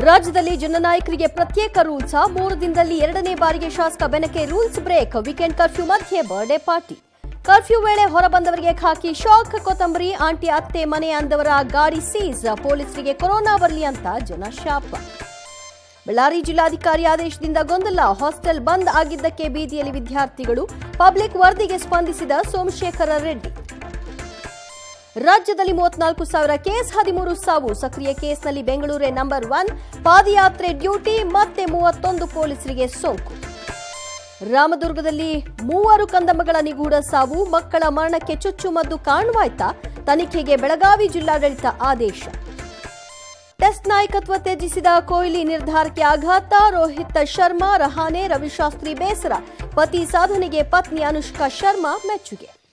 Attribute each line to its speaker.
Speaker 1: ರಾಜ್ಯದಲ್ಲಿ ಜನನಾಯಕರಿಗೆ ಪ್ರತ್ಯೇಕ ರೂಲ್ಸ್ ಮೂರು ದಿನದಲ್ಲಿ ಎರಡನೇ ಬಾರಿಗೆ ಶಾಸಕ Benake rules break weekend curfew ಮಧ್ಯೆ ಬರ್ಡೇ ಪಾರ್ಟಿ ಕರ್ಫ್ಯೂ ವೇಳೆ ಹೊರಬಂದವರಿಗೆ ಖಾಕಿ ಶಾಕ್ ಕೊತ್ತಂಬರಿ ಆಂಟಿ ಅತ್ತೆ ಮನೆ ಅಂದವರ ಗಾಡಿ ಸೀಸ್ ಪೊಲೀಸರಿಗೆ ಕೊರೋನಾ ಬರಲಿ ಅಂತ ಜನ ಶಾಪ ಬಳ್ಳಾರಿ ಜಿಲ್ಲಾಧಿಕಾರಿ ಆದೇಶದಿಂದ ಗೊಂದಲ ಹಾಸ್ಟೆಲ್ ಬಂದ್ ಆಗಿದ್ದಕ್ಕೆ ಬೀದಿಯಲ್ಲಿ ವಿದ್ಯಾರ್ಥಿಗಳು ಪಬ್ಲಿಕ್ ವರದಿಗೆ ಸ್ಪಂದಿಸಿದ ಸೋಮಶೇಖರ ರೆಡ್ಡಿ ರಾಜ್ಯದಲ್ಲಿ ಮೂವತ್ನಾಲ್ಕು ಸಾವಿರ ಕೇಸ್ ಹದಿಮೂರು ಸಾವು ಸಕ್ರಿಯ ಕೇಸ್ನಲ್ಲಿ ಬೆಂಗಳೂರೇ ನಂಬರ್ ಒನ್ ಪಾದಯಾತ್ರೆ ಡ್ಯೂಟಿ ಮತ್ತೆ ಮೂವತ್ತೊಂದು ಪೊಲೀಸರಿಗೆ ಸೋಂಕು ರಾಮದುರ್ಗದಲ್ಲಿ ಮೂವರು ಕಂದಮ್ಮಗಳ ನಿಗೂಢ ಸಾವು ಮಕ್ಕಳ ಮರಣಕ್ಕೆ ಚುಚ್ಚುಮದ್ದು ಕಾರಣವಾಯ್ತಾ ತನಿಖೆಗೆ ಬೆಳಗಾವಿ ಜಿಲ್ಲಾಡಳಿತ ಆದೇಶ ಟೆಸ್ಟ್ ನಾಯಕತ್ವ ತ್ಯಜಿಸಿದ ಕೊಹ್ಲಿ ನಿರ್ಧಾರಕ್ಕೆ ಆಘಾತ ರೋಹಿತ್ ಶರ್ಮಾ ರಹಾನೆ ರವಿಶಾಸ್ತ್ರಿ ಬೇಸರ ಪತಿ ಸಾಧನೆಗೆ ಪತ್ನಿ ಅನುಷ್ಕಾ ಶರ್ಮಾ ಮೆಚ್ಚುಗೆ